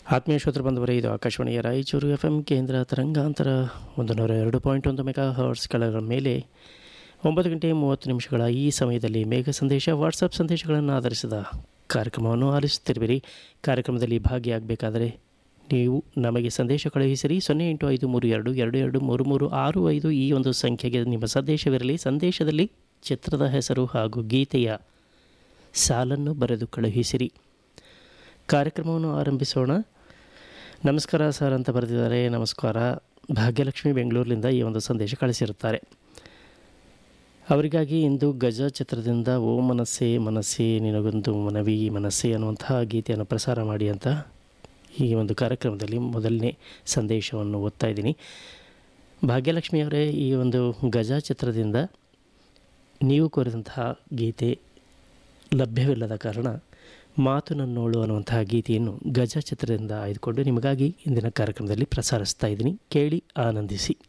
ಆತ್ಮೀಯ ಶ್ರೋತೃ ಬಂಧುವರೇ ಇದು ಆಕಾಶವಾಣಿಯ ರಾಯಚೂರು ಎಫ್ ಎಂ ಕೇಂದ್ರ ತರಂಗಾಂತರ ಒಂದು ನೂರ ಎರಡು ಪಾಯಿಂಟ್ ಒಂದು ಮೆಗಾ ಹರ್ಸ್ಗಳ ಮೇಲೆ ಒಂಬತ್ತು ಗಂಟೆ ಮೂವತ್ತು ನಿಮಿಷಗಳ ಈ ಸಮಯದಲ್ಲಿ ಮೇಘ ಸಂದೇಶ ವಾಟ್ಸಪ್ ಸಂದೇಶಗಳನ್ನು ಆಧರಿಸಿದ ಕಾರ್ಯಕ್ರಮವನ್ನು ಆಲಿಸುತ್ತಿರುವಿರಿ ಕಾರ್ಯಕ್ರಮದಲ್ಲಿ ಭಾಗಿಯಾಗಬೇಕಾದರೆ ನೀವು ನಮಗೆ ಸಂದೇಶ ಕಳುಹಿಸಿರಿ ಸೊನ್ನೆ ಎಂಟು ಐದು ಮೂರು ಎರಡು ಎರಡು ಎರಡು ಮೂರು ಮೂರು ಆರು ಐದು ಈ ಒಂದು ಸಂಖ್ಯೆಗೆ ನಿಮ್ಮ ಸಂದೇಶವಿರಲಿ ಸಂದೇಶದಲ್ಲಿ ಚಿತ್ರದ ಹೆಸರು ಹಾಗೂ ಗೀತೆಯ ಸಾಲನ್ನು ಬರೆದು ಕಳುಹಿಸಿರಿ ಕಾರ್ಯಕ್ರಮವನ್ನು ಆರಂಭಿಸೋಣ ನಮಸ್ಕಾರ ಸರ್ ಅಂತ ಬರೆದಿದ್ದಾರೆ ನಮಸ್ಕಾರ ಭಾಗ್ಯಲಕ್ಷ್ಮಿ ಬೆಂಗಳೂರಿನಿಂದ ಈ ಒಂದು ಸಂದೇಶ ಕಳಿಸಿರುತ್ತಾರೆ ಅವರಿಗಾಗಿ ಇಂದು ಗಜ ಚಿತ್ರದಿಂದ ಓ ಮನಸ್ಸೇ ಮನಸ್ಸೇ ನಿನಗೊಂದು ಮನವಿ ಮನಸ್ಸೇ ಅನ್ನುವಂತಹ ಗೀತೆಯನ್ನು ಪ್ರಸಾರ ಮಾಡಿ ಅಂತ ಈ ಒಂದು ಕಾರ್ಯಕ್ರಮದಲ್ಲಿ ಮೊದಲನೇ ಸಂದೇಶವನ್ನು ಓದ್ತಾ ಇದ್ದೀನಿ ಭಾಗ್ಯಲಕ್ಷ್ಮಿಯವರೇ ಈ ಒಂದು ಗಜ ಚಿತ್ರದಿಂದ ನೀವು ಕೋರಿದಂತಹ ಗೀತೆ ಲಭ್ಯವಿಲ್ಲದ ಕಾರಣ ಮಾತು ನನ್ನೋಳು ಅನ್ನುವಂತಹ ಗೀತೆಯನ್ನು ಗಜ ಚಿತ್ರದಿಂದ ಆಯ್ದುಕೊಂಡು ನಿಮಗಾಗಿ ಇಂದಿನ ಕಾರ್ಯಕ್ರಮದಲ್ಲಿ ಪ್ರಸಾರಿಸ್ತಾ ಇದ್ದೀನಿ ಕೇಳಿ ಆನಂದಿಸಿ